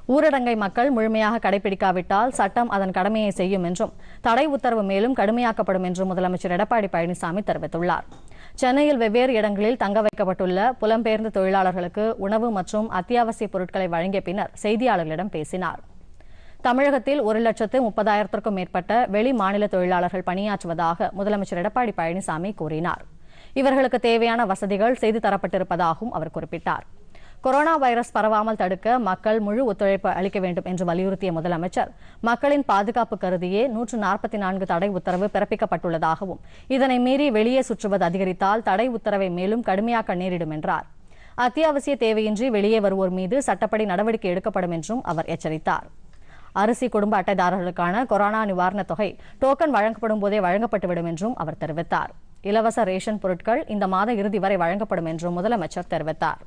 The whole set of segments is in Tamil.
ஊரடங்கை மக்கள் முழுமையாக கடைபிடிக்காவிட்டால் சட்டம் அதன் கடமையை செய்யும் என்றும் தடை உத்தரவு மேலும் கடுமையாக்கப்படும் என்றும் முதலமைச்சர் எடப்பாடி பழனிசாமி தெரிவித்துள்ளார் சென்னையில் வெவ்வேறு இடங்களில் தங்க வைக்கப்பட்டுள்ள புலம்பெயர்ந்த தொழிலாளர்களுக்கு உணவு மற்றும் அத்தியாவசிய பொருட்களை வழங்கிய பின்னர் செய்தியாளர்களிடம் பேசினார் தமிழகத்தில் ஒரு லட்சத்து முப்பதாயிரத்திற்கும் மேற்பட்ட வெளி மாநில தொழிலாளர்கள் பணியாற்றுவதாக முதலமைச்சர் எடப்பாடி பழனிசாமி கூறினார் இவர்களுக்கு தேவையான வசதிகள் செய்து தரப்பட்டிருப்பதாகவும் அவர் குறிப்பிட்டார் கொரோனா வைரஸ் பரவாமல் தடுக்க மக்கள் முழு ஒத்துழைப்பு அளிக்க வேண்டும் என்று வலியுறுத்திய முதலமைச்சர் மக்களின் பாதுகாப்பு கருதியே நூற்று நாற்பத்தி நான்கு தடை உத்தரவு பிறப்பிக்கப்பட்டுள்ளதாகவும் இதனை மீறி வெளியே சுற்றுவது அதிகரித்தால் தடை உத்தரவை மேலும் கடுமையாக்க நேரிடும் என்றார் அத்தியாவசிய தேவையின்றி வெளியே வருவோர் மீது சட்டப்படி நடவடிக்கை எடுக்கப்படும் என்றும் அவர் எச்சரித்தார் அரிசி குடும்ப அட்டைதாரர்களுக்கான கொரோனா நிவாரணத் தொகை டோக்கன் வழங்கப்படும் போதே வழங்கப்பட்டுவிடும் என்றும் அவர் தெரிவித்தார் இலவச ரேஷன் பொருட்கள் இந்த மாத இறுதி வரை வழங்கப்படும் என்றும் முதலமைச்சர் தெரிவித்தார்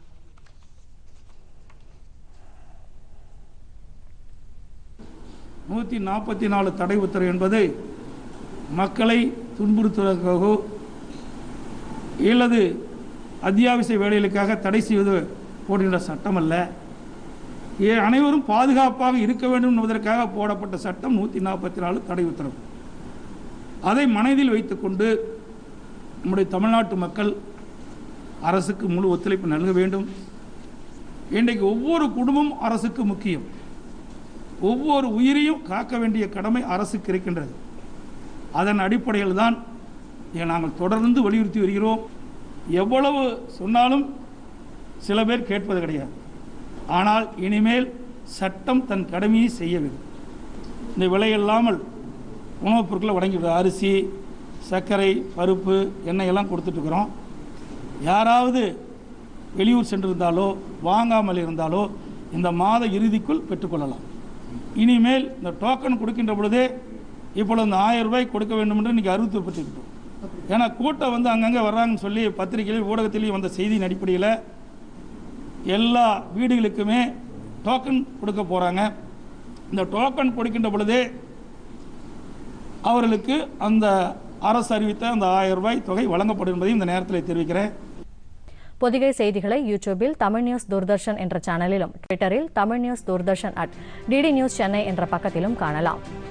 நூற்றி நாற்பத்தி நாலு தடை உத்தரவு என்பது மக்களை துன்புறுத்துவதற்காகவோ இல்லது அத்தியாவசிய வேலைகளுக்காக தடை செய்வது போடுகின்ற சட்டம் அல்ல ஏ அனைவரும் பாதுகாப்பாக இருக்க வேண்டும் என்பதற்காக போடப்பட்ட சட்டம் நூற்றி நாற்பத்தி நாலு தடை உத்தரவு அதை மனதில் வைத்துக்கொண்டு நம்முடைய தமிழ்நாட்டு மக்கள் அரசுக்கு முழு ஒத்துழைப்பு நல்க வேண்டும் இன்றைக்கு ஒவ்வொரு குடும்பம் அரசுக்கு முக்கியம் ஒவ்வொரு உயிரையும் காக்க வேண்டிய கடமை அரசுக்கு இருக்கின்றது அதன் அடிப்படையில் தான் இதை நாங்கள் தொடர்ந்து வலியுறுத்தி வருகிறோம் எவ்வளவு சொன்னாலும் சில பேர் கேட்பது கிடையாது ஆனால் இனிமேல் சட்டம் தன் கடமையை செய்ய வேண்டும் இந்த விலை இல்லாமல் உணவுப் பொருட்களை வழங்கிவிடுது அரிசி சர்க்கரை பருப்பு எண்ணெய் எல்லாம் கொடுத்துட்ருக்குறோம் யாராவது வெளியூர் சென்றிருந்தாலோ வாங்காமல் இருந்தாலோ இந்த மாத இறுதிக்குள் பெற்றுக்கொள்ளலாம் இனிமேல் இந்த டோக்கன் கொடுக்கின்ற பொழுதே இப்பொழுது இந்த ஆயிரம் ரூபாய் கொடுக்க வேண்டும் என்று இன்றைக்கி அறிவித்துப்பட்டிருக்கிறோம் ஏன்னா கூட்டம் வந்து அங்கங்கே வர்றாங்கன்னு சொல்லி பத்திரிகையிலும் ஊடகத்திலையும் வந்த செய்தியின் அடிப்படையில் எல்லா வீடுகளுக்குமே டோக்கன் கொடுக்க போகிறாங்க இந்த டோக்கன் கொடுக்கின்ற பொழுதே அவர்களுக்கு அந்த அரசு அறிவித்த அந்த ஆயிரம் ரூபாய் தொகை வழங்கப்படும் என்பதையும் இந்த நேரத்தில் தெரிவிக்கிறேன் பொதிகை செய்திகளை யூடியூபில் தமிழ் நியூஸ் தூர்தர்ஷன் என்ற சேனலிலும் ட்விட்டரில் Tamil news Doordarshan at DD news Chennai என்ற பக்கத்திலும் காணலாம்